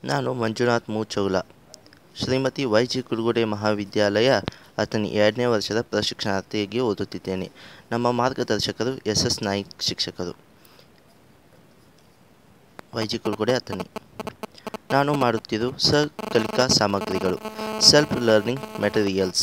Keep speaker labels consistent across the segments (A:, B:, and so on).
A: ನಾನು ಮಂಜುನಾಥ್ ಮೂಚೌಲ Shrimati Y G Kurugude Mahavidyalaya Athani ಎರಡನೇ ವರ್ಷದ ಪ್ರಶಿಕ್ಷಣಾರ್ಥಿಯಾಗಿ ಓದುತ್ತಿದ್ದೇನೆ ನಮ್ಮ ಮಾರ್ಗದರ್ಶಕರು ಎಸ್ ಎಸ್ ನಾಯ್ಕ್ ಶಿಕ್ಷಕರು ವೈ ಜಿ ಕುರುಗುಡೆ ಅಥಣಿ ನಾನು ಮಾಡುತ್ತಿದ್ದು ಸ ಕಲಿಕಾ ಸಾಮಗ್ರಿಗಳು ಸೆಲ್ಫ್ ಲರ್ನಿಂಗ್ ಮೆಟೀರಿಯಲ್ಸ್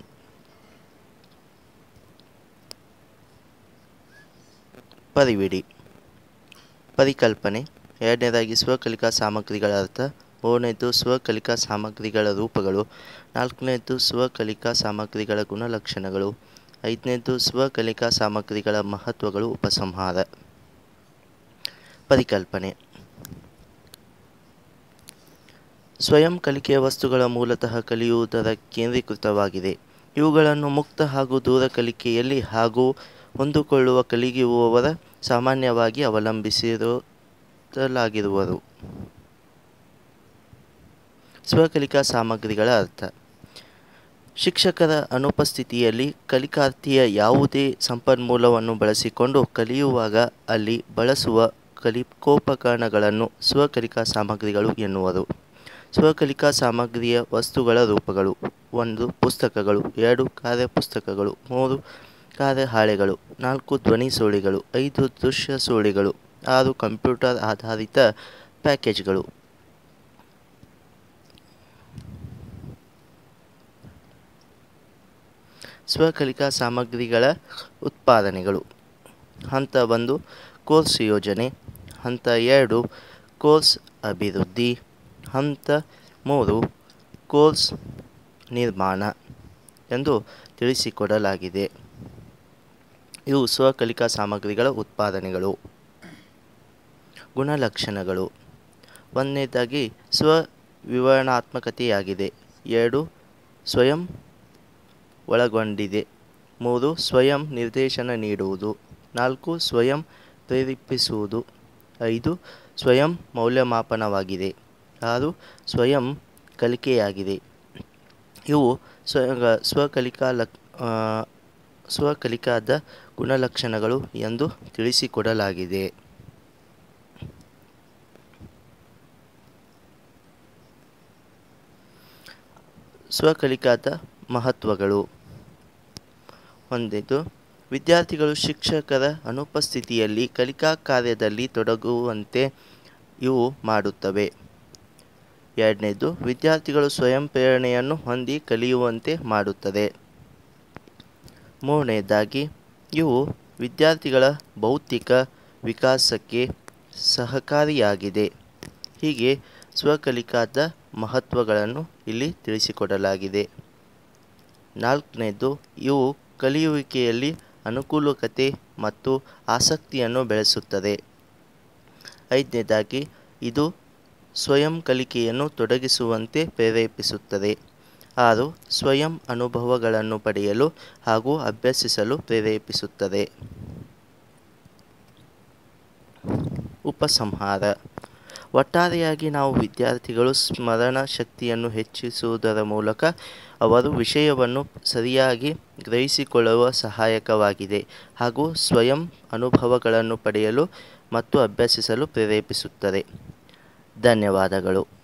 A: ಪರಿವಿಡಿ ಪರಿಕಲ್ಪನೆ ಎರಡನೇದಾಗಿ ಸ್ವಕಲಿಕಾ ಸಾಮಗ್ರಿಗಳ ಅರ್ಥ ಮೂರನೇದು ಸ್ವಕಲಿಕಾ ಸಾಮಗ್ರಿಗಳ ರೂಪಗಳು ನಾಲ್ಕನೇದು ಸ್ವಕಲಿಕಾ ಸಾಮಗ್ರಿಗಳ ಗುಣಲಕ್ಷಣಗಳು ಐದನೇದು ಸ್ವಕಲಿಕಾ ಸಾಮಗ್ರಿಗಳ ಮಹತ್ವಗಳು ಉಪಸಂಹಾರ ಪರಿಕಲ್ಪನೆ ಸ್ವಯಂ ಕಲಿಕೆಯ ವಸ್ತುಗಳ ಮೂಲತಃ ಕಲಿಯುವುದರ ಕೇಂದ್ರೀಕೃತವಾಗಿದೆ ಇವುಗಳನ್ನು ಮುಕ್ತ ಹಾಗೂ ದೂರ ಕಲಿಕೆಯಲ್ಲಿ ಹಾಗೂ ಹೊಂದಿಕೊಳ್ಳುವ ಕಲಿಯುವವರ ಸಾಮಾನ್ಯವಾಗಿ ಅವಲಂಬಿಸಿರಲಾಗಿರುವರು ಸ್ವಕಲಿಕಾ ಸಾಮಗ್ರಿಗಳ ಅರ್ಥ ಶಿಕ್ಷಕರ ಅನುಪಸ್ಥಿತಿಯಲ್ಲಿ ಕಲಿಕಾರ್ಥಿಯ ಯಾವುದೇ ಸಂಪನ್ಮೂಲವನ್ನು ಬಳಸಿಕೊಂಡು ಕಲಿಯುವಾಗ ಅಲ್ಲಿ ಬಳಸುವ ಕಲಿಕೋಪಕರಣಗಳನ್ನು ಸ್ವಕಲಿಕಾ ಸಾಮಗ್ರಿಗಳು ಎನ್ನುವರು ಸ್ವಕಲಿಕಾ ಸಾಮಗ್ರಿಯ ವಸ್ತುಗಳ ರೂಪಗಳು ಒಂದು ಪುಸ್ತಕಗಳು ಎರಡು ಕಾರ್ಯಪುಸ್ತಕಗಳು ಮೂರು ಕಾರ್ಯಹಾಳೆಗಳು ನಾಲ್ಕು ಧ್ವನಿ ಸುರುಳಿಗಳು ಐದು ದೃಶ್ಯ ಸುರುಳಿಗಳು ಆರು ಕಂಪ್ಯೂಟರ್ ಆಧಾರಿತ ಪ್ಯಾಕೇಜ್ಗಳು ಸ್ವಕಲಿಕಾ ಸಾಮಗ್ರಿಗಳ ಉತ್ಪಾದನೆಗಳು ಹಂತ ಒಂದು ಕೋರ್ಸ್ ಯೋಜನೆ ಹಂತ ಎರಡು ಕೋರ್ಸ್ ಅಭಿವೃದ್ಧಿ ಹಂತ ಮೂರು ಕೋರ್ಸ್ ನಿರ್ಮಾಣ ಎಂದು ತಿಳಿಸಿಕೊಡಲಾಗಿದೆ ಇವು ಸ್ವಕಲಿಕಾ ಸಾಮಗ್ರಿಗಳ ಉತ್ಪಾದನೆಗಳು ಗುಣಲಕ್ಷಣಗಳು ಒಂದನೇದಾಗಿ ಸ್ವ ವಿವರಣಾತ್ಮಕತೆಯಾಗಿದೆ ಎರಡು ಸ್ವಯಂ ಒಳಗೊಂಡಿದೆ ಮೂರು ಸ್ವಯಂ ನಿರ್ದೇಶನ ನೀಡುವುದು ನಾಲ್ಕು ಸ್ವಯಂ ಪ್ರೇರೇಪಿಸುವುದು ಐದು ಸ್ವಯಂ ಮೌಲ್ಯಮಾಪನವಾಗಿದೆ ಆರು ಸ್ವಯಂ ಕಲಿಕೆಯಾಗಿದೆ ಇವು ಸ್ವ ಸ್ವಕಲಿಕಾ ಲಕ್ ಸ್ವಕಲಿಕಾದ ಗುಣಲಕ್ಷಣಗಳು ಎಂದು ತಿಳಿಸಿಕೊಡಲಾಗಿದೆ ಸ್ವಕಲಿಕಾದ ಮಹತ್ವಗಳು ಒಂದೇದು ವಿದ್ಯಾರ್ಥಿಗಳು ಶಿಕ್ಷಕರ ಅನುಪಸ್ಥಿತಿಯಲ್ಲಿ ಕಲಿಕಾ ಕಾರ್ಯದಲ್ಲಿ ತೊಡಗುವಂತೆ ಇವು ಮಾಡುತ್ತವೆ ಎರಡನೇದು ವಿದ್ಯಾರ್ಥಿಗಳು ಸ್ವಯಂ ಪ್ರೇರಣೆಯನ್ನು ಹೊಂದಿ ಕಲಿಯುವಂತೆ ಮಾಡುತ್ತದೆ ಮೂರನೇದಾಗಿ ಇವು ವಿದ್ಯಾರ್ಥಿಗಳ ಭೌತಿಕ ವಿಕಾಸಕ್ಕೆ ಸಹಕಾರಿಯಾಗಿದೆ ಹೀಗೆ ಸ್ವಕಲಿಕಾದ ಮಹತ್ವಗಳನ್ನು ಇಲ್ಲಿ ತಿಳಿಸಿಕೊಡಲಾಗಿದೆ ನಾಲ್ಕನೇದು ಇವು ಕಲಿಯುವಿಕೆಯಲ್ಲಿ ಅನುಕೂಲಕತೆ ಮತ್ತು ಆಸಕ್ತಿಯನ್ನು ಬೆಳೆಸುತ್ತದೆ ಐದನೇದಾಗಿ ಇದು ಸ್ವಯಂ ಕಲಿಕೆಯನ್ನು ತೊಡಗಿಸುವಂತೆ ಪ್ರೇರೇಪಿಸುತ್ತದೆ ಆರು ಸ್ವಯಂ ಅನುಭವಗಳನ್ನು ಪಡೆಯಲು ಹಾಗೂ ಅಭ್ಯಸಿಸಲು ಪ್ರೇರೇಪಿಸುತ್ತದೆ ಉಪಸಂಹಾರ ಒಟ್ಟಾರೆಯಾಗಿ ನಾವು ವಿದ್ಯಾರ್ಥಿಗಳು ಸ್ಮರಣ ಶಕ್ತಿಯನ್ನು ಹೆಚ್ಚಿಸುವುದರ ಮೂಲಕ ಅವರು ವಿಷಯವನ್ನು ಸರಿಯಾಗಿ ಗ್ರಹಿಸಿಕೊಳ್ಳುವ ಸಹಾಯಕವಾಗಿದೆ ಹಾಗೂ ಸ್ವಯಂ ಅನುಭವಗಳನ್ನು ಪಡೆಯಲು ಮತ್ತು ಅಭ್ಯಸಿಸಲು ಪ್ರೇರೇಪಿಸುತ್ತದೆ ಧನ್ಯವಾದಗಳು